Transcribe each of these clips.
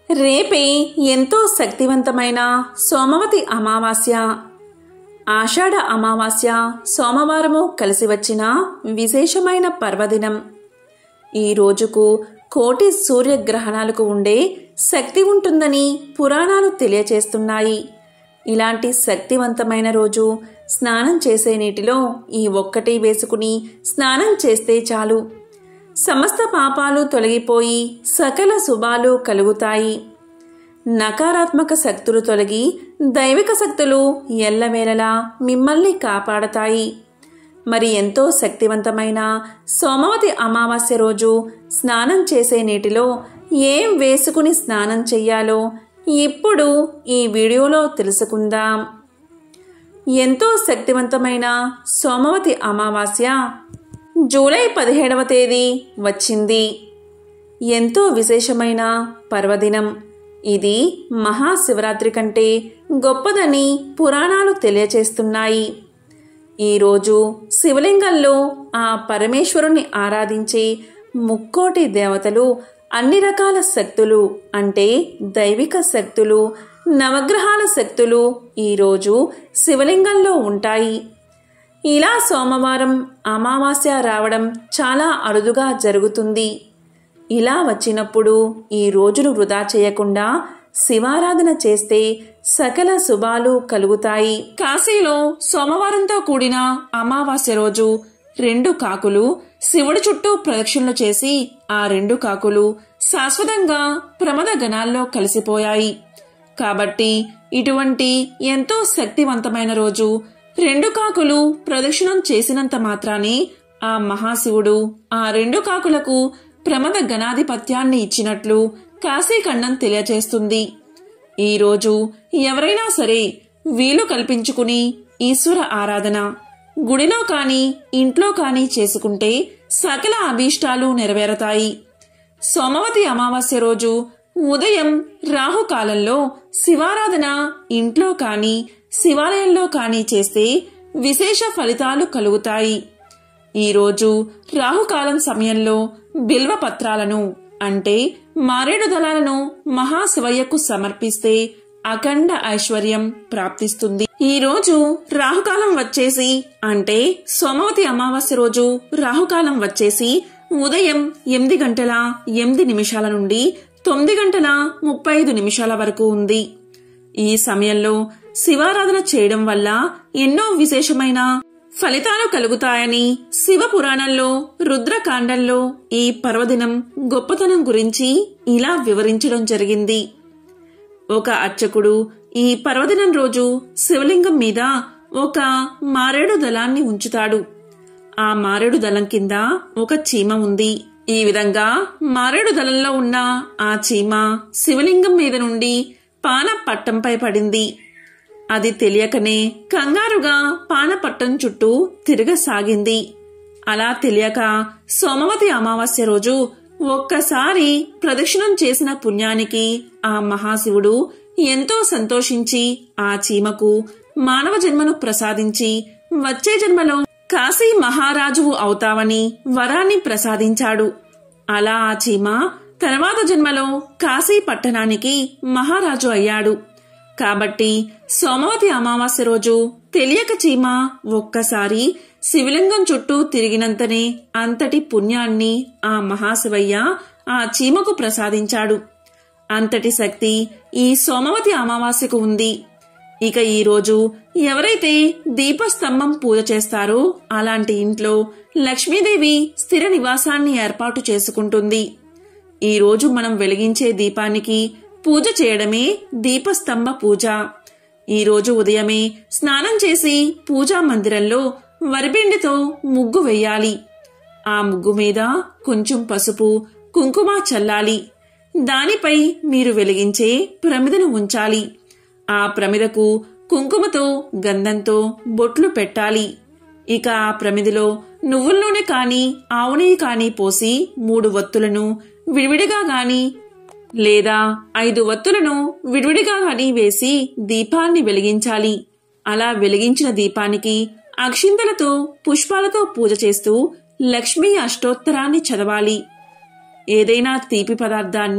రేపే ఎంతో శక్తివంతమైన సోమవతి అమావాస్య ఆషాఢ అమావాస్య సోమవారము కలిసి వచ్చిన విశేషమైన పర్వదినం ఈ రోజుకు కోటి సూర్యగ్రహణాలకు ఉండే శక్తి ఉంటుందని పురాణాలు తెలియచేస్తున్నాయి ఇలాంటి శక్తివంతమైన రోజు స్నానం చేసే నీటిలో ఈ ఒక్కటి వేసుకుని స్నానం చేస్తే చాలు సమస్త పాపాలు తొలగిపోయి సకల శుభాలు కలుగుతాయి నకారాత్మక శక్తులు తొలగి దైవిక శక్తులు ఎల్లవేళలా మిమ్మల్ని కాపాడతాయి మరి ఎంతో శక్తివంతమైన సోమవతి అమావాస్య రోజు స్నానం చేసే నీటిలో ఏం వేసుకుని స్నానం చెయ్యాలో ఇప్పుడు ఈ వీడియోలో తెలుసుకుందాం ఎంతో శక్తివంతమైన సోమవతి అమావాస్య జూలై పదిహేడవ తేదీ వచ్చింది ఎంతో విశేషమైన పర్వదినం ఇది మహాశివరాత్రి కంటే గొప్పదని పురాణాలు తెలియచేస్తున్నాయి ఈరోజు శివలింగంలో ఆ పరమేశ్వరుని ఆరాధించే ముక్కోటి దేవతలు అన్ని రకాల శక్తులు అంటే దైవిక శక్తులు నవగ్రహాల శక్తులు ఈరోజు శివలింగంలో ఉంటాయి ఇలా సోమవారం అమావాస్య రావడం చాలా అరుదుగా జరుగుతుంది ఇలా వచ్చినప్పుడు ఈ రోజును వృధా చేయకుండా శివారాధన చేస్తే సకల శుభాలు కలుగుతాయి కాశీలో సోమవారంతో కూడిన అమావాస్య రోజు రెండు కాకులు శివుడి చుట్టూ ప్రదక్షిణలు చేసి ఆ రెండు కాకులు శాశ్వతంగా ప్రమద గణాల్లో కలిసిపోయాయి కాబట్టి ఇటువంటి ఎంతో శక్తివంతమైన రోజు రెండు కాకులు ప్రదక్షిణం చేసినంత మాత్రానే ఆ మహాశివుడు ఆ రెండు కాకులకు ప్రమద గణాధిపత్యాన్ని ఇచ్చినట్లు కాశీఖండం తెలియజేస్తుంది ఈరోజు ఎవరైనా సరే వీలు కల్పించుకుని ఈశ్వర ఆరాధన గుడిలో కాని ఇంట్లో కాని చేసుకుంటే సకల అభీష్టాలు నెరవేరతాయి సోమవతి అమావాస్య రోజు ఉదయం రాహుకాలంలో శివారాధన ఇంట్లో కాని శివాలయంలో కాని చేస్తే విశేష ఫలితాలు కలుగుతాయి ఈరోజు రాహుకాలం సమయంలో బిల్వ పత్రాలను అంటే మారేడు దళాలను మహాశివయ్యకు సమర్పిస్తే అఖండ ఐశ్వర్యం ప్రాప్తిస్తుంది ఈ రోజు రాహుకాలం వచ్చేసి అంటే సోమవతి అమావాస్య రోజు రాహుకాలం వచ్చేసి ఉదయం ఎనిమిది గంటల ఎనిమిది నిమిషాల నుండి తొమ్మిది గంటల ముప్పై ఐదు నిమిషాల వరకు ఉంది ఈ సమయంలో శివారాధన చేయడం వల్ల ఎన్నో విశేషమైన ఫలితాలు కలుగుతాయని శివ పురాణంలో రుద్రకాండంలో ఈ పర్వదినం గొప్పతనం గురించి ఇలా వివరించడం జరిగింది ఒక అర్చకుడు ఈ పర్వదినం రోజు శివలింగం మీద ఒక మారేడు దళాన్ని ఉంచుతాడు ఆ మారేడు దళం కింద ఒక చీమ ఉంది ఈ విధంగా మారేడు దళంలో ఉన్న ఆ చీమ శివలింగం మీద నుండి పాన పట్టంపై పడింది అది తెలియకనే కంగారుగా పానపట్టం చుట్టూ తిరగసాగింది అలా తెలియక సోమవతి అమావాస్య రోజు ఒక్కసారి ప్రదక్షిణం చేసిన పుణ్యానికి ఆ మహాశివుడు ఎంతో సంతోషించి ఆ చీమకు మానవ జన్మను ప్రసాదించి వచ్చే జన్మలో కాశీ మహారాజువు అవుతావని వరాన్ని ప్రసాదించాడు అలా ఆ చీమ తర్వాత జన్మలో కాశీ పట్టణానికి మహారాజు అయ్యాడు కాబట్టి సోమవతి అమావాస్య రోజు తెలియక చీమ ఒక్కసారి శివలింగం చుట్టూ తిరిగినంతనే అంతటి పుణ్యాన్ని ఆ మహాశివయ్య ఆ చీమకు ప్రసాదించాడు అంతటి శక్తి ఈ సోమవతి అమావాస్యకు ఉంది ఇక ఈ రోజు ఎవరైతే దీపస్తంభం పూజ చేస్తారో అలాంటి ఇంట్లో లక్ష్మీదేవి స్థిర నివాసాన్ని ఏర్పాటు చేసుకుంటుంది ఈ రోజు మనం వెలిగించే దీపానికి పూజ చేయడమే దీపస్తంభ పూజ ఈ రోజు ఉదయమే స్నానం చేసి పూజా మందిరంలో వరిపిండితో ముగ్గు వెయ్యాలి ఆ ముగ్గు మీద కొంచెం పసుపు కుంకుమ చల్లాలి దానిపై మీరు వెలిగించే ప్రమిదను ఉంచాలి ఆ ప్రమిదకు కుంకుమతో గంధంతో బొట్లు పెట్టాలి ఇక ఆ ప్రమిదిలో నువ్వుల నూనె కాని ఆవు నెయ్యి కాని పోసి మూడు వత్తులను విడివిడిగా గాని లేదా ఐదు వత్తులను విడివిడిగా గాని వేసి దీపాన్ని వెలిగించాలి అలా వెలిగించిన దీపానికి అక్షింతలతో పుష్పాలతో పూజ చేస్తూ లక్ష్మీ అష్టోత్తరాన్ని చదవాలి ఏదైనా తీపి పదార్థాన్ని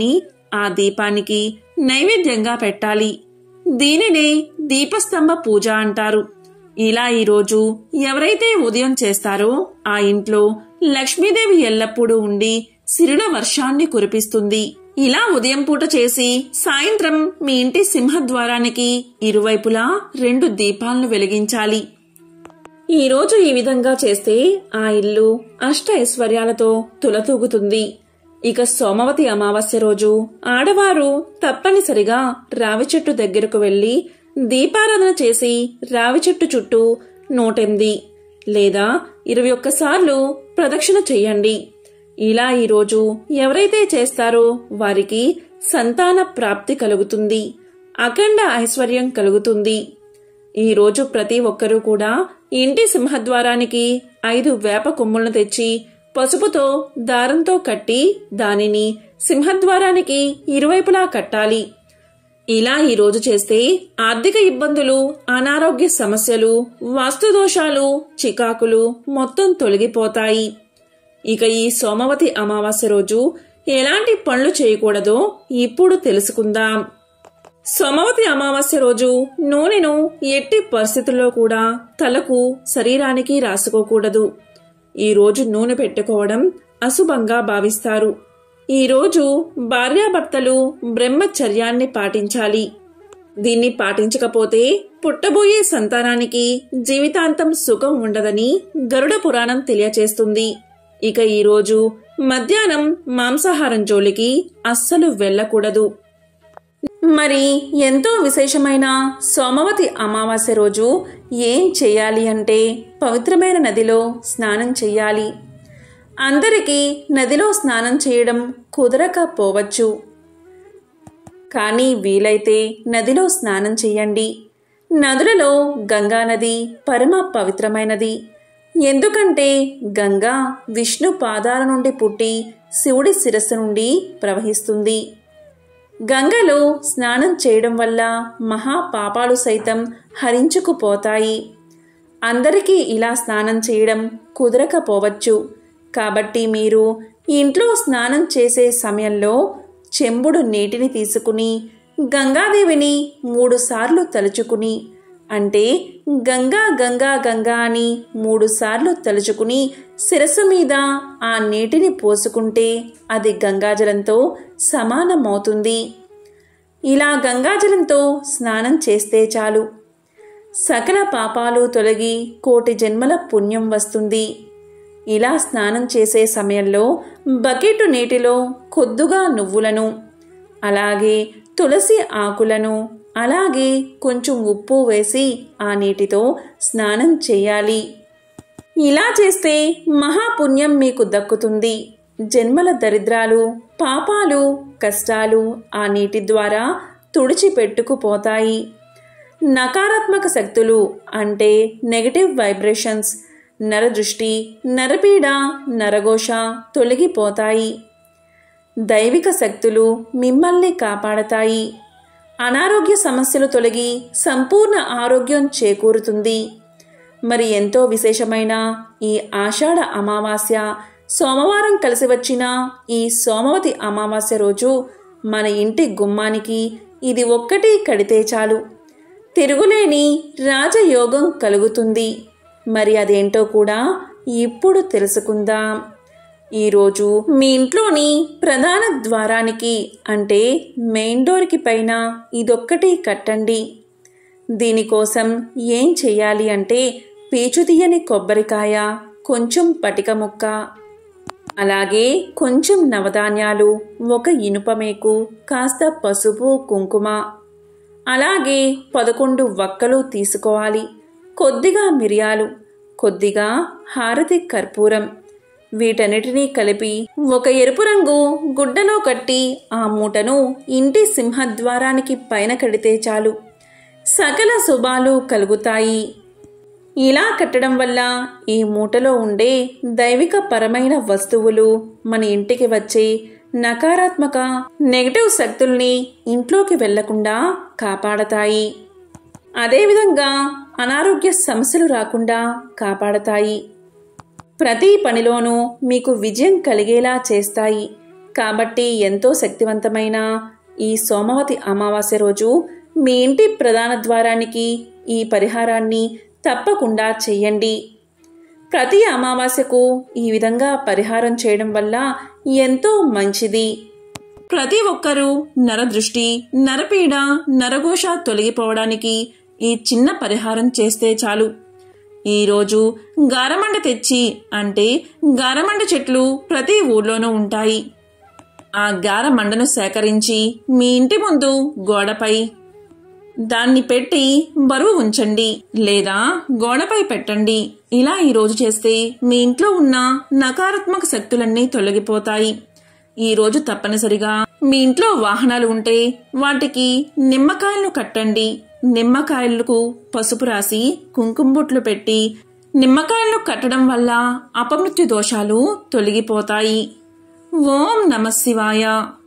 ఆ దీపానికి నైవేద్యంగా పెట్టాలి దీనినే దీపస్తంభ పూజ అంటారు ఇలా ఈరోజు ఎవరైతే ఉదయం చేస్తారో ఆ ఇంట్లో లక్ష్మీదేవి ఎల్లప్పుడూ ఉండి సిరుల వర్షాన్ని కురిపిస్తుంది ఇలా ఉదయం పూట చేసి సాయంత్రం మీ ఇంటి సింహద్వారానికి ఇరువైపులా రెండు దీపాలను వెలిగించాలి ఈ రోజు ఈ విధంగా చేస్తే ఆ ఇల్లు అష్ట ఐశ్వర్యాలతో తులతూగుతుంది ఇక సోమవతి అమావాస్య రోజు ఆడవారు తప్పనిసరిగా రావి చెట్టు దగ్గరకు వెళ్లి దీపారాధన చేసి రావి చెట్టు చుట్టూ నూటెనిమిది లేదా ఇరవై ఒక్కసార్లు ప్రదక్షిణ చెయ్యండి ఇలా ఈరోజు ఎవరైతే చేస్తారో వారికి సంతాన ప్రాప్తి కలుగుతుంది అఖండ ఐశ్వర్యం కలుగుతుంది ఈ రోజు ప్రతి ఒక్కరూ కూడా ఇంటి సింహద్వారానికి ఐదు వేప కొమ్ములను తెచ్చి పసుపుతో దారంతో కట్టి దానిని సింహద్వారానికి ఇరువైపులా కట్టాలి ఇలా ఈ రోజు చేస్తే ఆర్థిక ఇబ్బందులు అనారోగ్య సమస్యలు వాస్తు దోషాలు చికాకులు మొత్తం తొలగిపోతాయి ఇక ఈ సోమవతి అమావాస్య రోజు ఎలాంటి పనులు చేయకూడదో ఇప్పుడు తెలుసుకుందాం సోమవతి అమావాస్య రోజు నూనెను ఎట్టి పరిస్థితుల్లో కూడా తలకు శరీరానికి రాసుకోకూడదు ఈ రోజు నూనె పెట్టుకోవడం అశుభంగా భావిస్తారు ఈ రోజు భార్యాభర్తలు బ్రహ్మచర్యాన్ని పాటించాలి దీన్ని పాటించకపోతే పుట్టబోయే సంతానానికి జీవితాంతం సుఖం ఉండదని గరుడ పురాణం తెలియచేస్తుంది ఇక ఈ రోజు మధ్యాహ్నం మాంసాహారం జోలికి అస్సలు వెళ్ళకూడదు మరి ఎంతో విశేషమైన సోమవతి అమావాస్య రోజు ఏం చేయాలి అంటే పవిత్రమైన నదిలో స్నానం చేయాలి అందరికీ నదిలో స్నానం చేయడం కుదరకపోవచ్చు కానీ వీలైతే నదిలో స్నానం చేయండి నదులలో గంగా నది పరమ పవిత్రమైనది ఎందుకంటే గంగా విష్ణు పాదాల నుండి పుట్టి శివుడి శిరస్సు నుండి ప్రవహిస్తుంది గంగలో స్నానం చేయడం వల్ల మహా పాపాలు సైతం హరించుకుపోతాయి అందరికీ ఇలా స్నానం చేయడం కుదరకపోవచ్చు కాబట్టి మీరు ఇంట్లో స్నానం చేసే సమయంలో చెంబుడు నీటిని తీసుకుని గంగాదేవిని మూడుసార్లు తలుచుకుని అంటే గంగా గంగా గంగా అని మూడుసార్లు తలుచుకుని శిరస్సు మీద ఆ నీటిని పోసుకుంటే అది గంగాజలంతో సమానమవుతుంది ఇలా గంగాజలంతో స్నానం చేస్తే చాలు సకల పాపాలు తొలగి కోటి జన్మల పుణ్యం వస్తుంది ఇలా స్నానం చేసే సమయంలో బకెట్ నీటిలో కొద్దుగా నువ్వులను అలాగే తులసి ఆకులను అలాగే కొంచెం ఉప్పు వేసి ఆ నీటితో స్నానం చేయాలి ఇలా చేస్తే మహాపుణ్యం మీకు దక్కుతుంది జన్మల దరిద్రాలు పాపాలు కష్టాలు ఆ నీటి ద్వారా తుడిచిపెట్టుకుపోతాయి నకారాత్మక శక్తులు అంటే నెగటివ్ వైబ్రేషన్స్ నరదృష్టి నరపీడ నరఘోష తొలగిపోతాయి దైవిక శక్తులు మిమ్మల్ని కాపాడతాయి అనారోగ్య సమస్యలు తొలగి సంపూర్ణ ఆరోగ్యం చేకూరుతుంది మరి ఎంతో విశేషమైన ఈ ఆషాఢ అమావాస్య సోమవారం కలిసి వచ్చిన ఈ సోమవతి అమావాస్య రోజు మన ఇంటి గుమ్మానికి ఇది ఒక్కటి కడితే చాలు తిరుగులేని రాజయోగం కలుగుతుంది మరి అదేంటో కూడా ఇప్పుడు తెలుసుకుందాం ఈరోజు మీ ఇంట్లోని ప్రధాన ద్వారానికి అంటే మెయిన్ డోర్కి పైన ఇదొక్కటి కట్టండి దీనికోసం ఏం చెయ్యాలి అంటే పీచు తీయని కొబ్బరికాయ కొంచెం పటిక ముక్క అలాగే కొంచెం నవధాన్యాలు ఒక ఇనుప మేకు కాస్త పసుపు కుంకుమ అలాగే పదకొండు వక్కలు తీసుకోవాలి కొద్దిగా మిరియాలు కొద్దిగా హారతి కర్పూరం వీటన్నిటినీ కలిపి ఒక ఎరుపు రంగు గుడ్డలో కట్టి ఆ మూటను ఇంటి సింహద్వారానికి పైన కడితే చాలు సకల శుభాలు కలుగుతాయి ఇలా కట్టడం వల్ల ఈ మూటలో ఉండే దైవిక పరమైన వస్తువులు మన ఇంటికి వచ్చే నకారాత్మక నెగటివ్ శక్తుల్ని ఇంట్లోకి వెళ్లకుండా కాపాడతాయి అదేవిధంగా అనారోగ్య సమస్యలు రాకుండా కాపాడతాయి ప్రతి పనిలోనూ మీకు విజయం కలిగేలా చేస్తాయి కాబట్టి ఎంతో శక్తివంతమైన ఈ సోమవతి అమావాస్య రోజు మీ ఇంటి ప్రధాన ద్వారానికి ఈ పరిహారాన్ని తప్పకుండా చెయ్యండి ప్రతి అమావాస్యకు ఈ విధంగా పరిహారం చేయడం వల్ల ఎంతో మంచిది ప్రతి ఒక్కరూ నరదృష్టి నరపీడ నరఘోష తొలగిపోవడానికి ఈ చిన్న పరిహారం చేస్తే చాలు ఈరోజు గారమండ తెచ్చి అంటే గారమండ చెట్లు ప్రతి ఊర్లోనూ ఉంటాయి ఆ గారమండను సేకరించి మీ ఇంటి ముందు గోడపై దాన్ని పెట్టి బరువు ఉంచండి లేదా గోడపై పెట్టండి ఇలా ఈరోజు చేస్తే మీ ఇంట్లో ఉన్న నకారాత్మక శక్తులన్నీ తొలగిపోతాయి ఈ రోజు తప్పనిసరిగా మీ ఇంట్లో వాహనాలు ఉంటే వాటికి నిమ్మకాయలను కట్టండి నిమ్మకాయలకు పసుపు రాసి కుంకుమ బొట్లు పెట్టి నిమ్మకాయలను కట్టడం వల్ల అపమృత్యు దోషాలు తొలగిపోతాయి ఓం నమ శివాయ